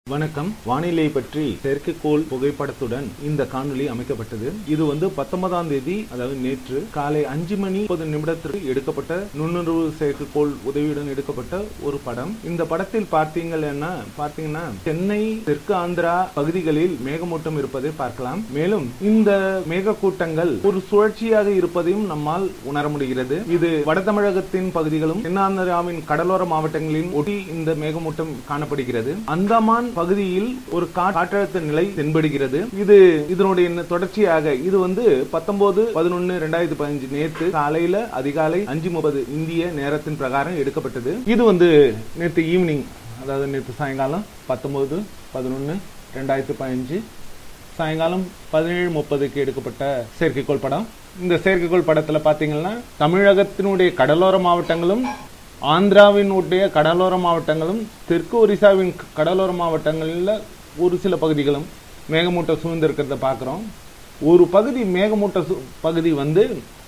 வணக்கம் வானிலை பற்றி செயற்கைக்கோள் புகைப்படத்துடன் இந்த காணொளி அமைக்கப்பட்டது இது வந்து பத்தொன்பதாம் தேதி அதாவது நேற்று காலை அஞ்சு மணி முப்பது நிமிடத்திற்கு எடுக்கப்பட்ட நுண்ணுணர்வு செயற்கைக்கோள் உதவியுடன் எடுக்கப்பட்ட ஒரு படம் இந்த படத்தில் பார்த்தீங்கன்னா பார்த்தீங்கன்னா சென்னை தெற்கு ஆந்திரா பகுதிகளில் மேகமூட்டம் இருப்பதை பார்க்கலாம் மேலும் இந்த மேகக்கூட்டங்கள் ஒரு சுழற்சியாக இருப்பதையும் நம்மால் உணர முடிகிறது இது வட தமிழகத்தின் பகுதிகளும் தென்னாந்திராவின் கடலோர மாவட்டங்களில் ஒட்டி இந்த மேகமூட்டம் காணப்படுகிறது அந்தமான் பகுதியில் ஒரு கா- காற்றழுத்த நிலை தென்படுகிறது இது இதனுடைய ந- தொடர்ச்சியாக இது வந்து பத்தொன்பது பதினொன்னு ரெண்டாயிரத்தி பதினஞ்சு நேற்று காலையில அதிகாலை அஞ்சு முப்பது இந்திய நேரத்தின் பிரகாரம் எடுக்கப்பட்டது இது வந்து நேற்று ஈவினிங் அதாவது நேற்று சாயங்காலம் பத்தொன்பது பதினொன்னு ரெண்டாயிரத்தி பதினஞ்சு சாயங்காலம் பதினேழு முப்பதுக்கு எடுக்கப்பட்ட செயற்கைக்கோள் படம் இந்த செயற்கைக்கோள் படத்துல பாத்தீங்கன்னா தமிழகத்தினுடைய கடலோர மாவட்டங்களும் ஆந்திராவினுடைய கடலோர மாவட்டங்களும் தெற்கு ஒரிசாவின் க- கடலோர மாவட்டங்களில் ஒரு சில பகுதிகளும் மேகமூட்டம் சூழ்ந்திருக்கிறத பார்க்குறோம் ஒரு பகுதி மேகமூட்ட சு- பகுதி வந்து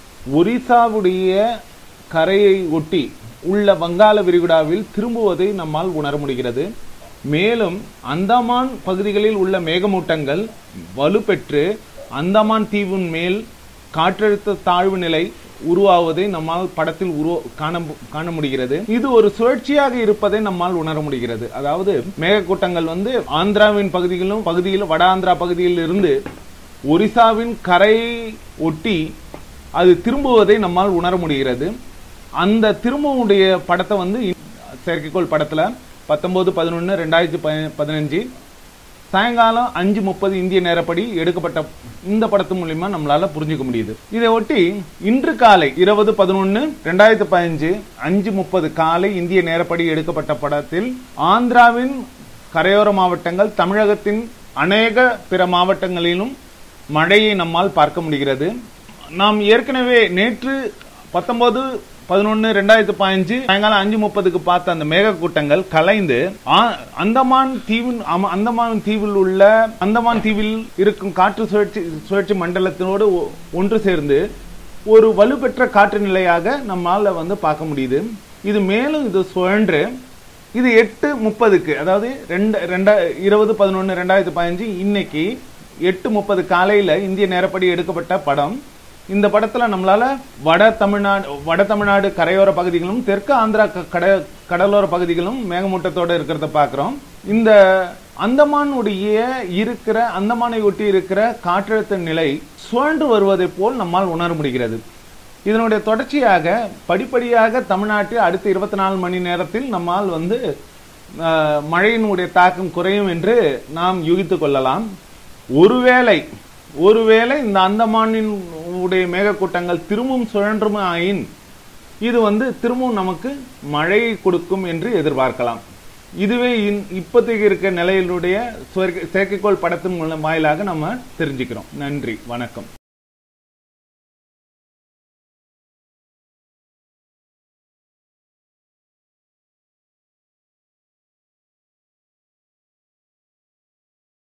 ஒரிசாவுடைய கரையை ஒட்டி உள்ள வங்காள விரிகுடாவில் திரும்புவதை நம்மால் உணர முடிகிறது மேலும் அந்தமான் பகுதிகளில் உள்ள மேகமூட்டங்கள் வலுப்பெற்று அந்தமான் தீவின் மேல் காற்றழுத்த தாழ்வு நிலை உருவாவதை நம்மால் படத்தில் உருவ காண காண முடிகிறது இது ஒரு சுழற்சியாக இருப்பதை நம்மால் உணர முடிகிறது அதாவது மேகக்கூட்டங்கள் வந்து ஆந்திராவின் பகுதிகளிலும் பகுதியில் வட ஆந்திரா பகுதியில் இருந்து ஒரிசாவின் கரையை ஒட்டி அது திரும்புவதை நம்மால் உணர முடிகிறது அந்த திரும்பவுடைய படத்தை வந்து இ- செயற்கைக்கோள் படத்துல பத்தொன்பது பதினொன்று ரெண்டாயிரத்தி பதினஞ்சு சாயங்காலம் அஞ்சு முப்பது இந்திய நேரப்படி எடுக்கப்பட்ட இந்த படத்து மூலியமா நம்மளால புரிஞ்சுக்க முடியுது இதை ஒட்டி இன்று காலை இருபது பதினொன்று ரெண்டாயிரத்தி பதினஞ்சு அஞ்சு முப்பது காலை இந்திய நேரப்படி எடுக்கப்பட்ட படத்தில் ஆந்திராவின் கரையோர மாவட்டங்கள் தமிழகத்தின் அநேக பிற மாவட்டங்களிலும் மழையை நம்மால் பார்க்க முடிகிறது நாம் ஏற்கனவே நேற்று பத்தொன்பது பதினொன்னு ரெண்டாயிரத்தி பதினஞ்சு சாயங்காலம் அஞ்சு முப்பதுக்கு பார்த்த அந்த மேகக்கூட்டங்கள் கலைந்து ஆ- அந்தமான் தீவின் அம- அந்தமான் தீவில் உள்ள அந்தமான் தீவில் இருக்கும் காற்று சுழற்சி சுழற்சி மண்டலத்தினோடு ஒ- ஒன்று சேர்ந்து ஒரு வலுப்பெற்ற காற்று நிலையாக நம்மால வந்து பார்க்க முடியுது இது மேலும் இது சுழன்று இது எட்டு முப்பதுக்கு அதாவது ரெண்டு ரெண்டா இருபது பதினொன்று ரெண்டாயிரத்தி பதினஞ்சு இன்னைக்கு எட்டு முப்பது காலையில இந்திய நேரப்படி எடுக்கப்பட்ட படம் இந்த படத்துல நம்மளால வட தமிழ்நாடு வட தமிழ்நாடு கரையோர பகுதிகளும் தெற்கு ஆந்திரா க- கட கடலோர பகுதிகளும் மேகமூட்டத்தோட இருக்கிறத பார்க்கிறோம் இந்த அந்தமானுடைய இருக்கிற அந்தமானை ஒட்டி இருக்கிற காற்றழுத்த நிலை சுழன்று வருவதை போல் நம்மால் உணர முடிகிறது இதனுடைய தொடர்ச்சியாக படிப்படியாக தமிழ்நாட்டில் அடுத்த இருபத்தி நாலு மணி நேரத்தில் நம்மால் வந்து அஹ், மழையினுடைய தாக்கம் குறையும் என்று நாம் யூகித்துக் கொள்ளலாம் ஒருவேளை ஒருவேளை இந்த அந்தமானின் உடைய மேகக்கூட்டங்கள் திரும்பவும் சுழன்றும் ஆயின் இது வந்து திரும்பவும் நமக்கு மழையை கொடுக்கும் என்று எதிர்பார்க்கலாம் இதுவே இன்- இப்போதைக்கு இருக்க நிலையினுடைய செயற்கை- செயற்கைக்கோள் படத்தின் மூலம் வாயிலாக நம்ம தெரிஞ்சுக்கிறோம் நன்றி வணக்கம்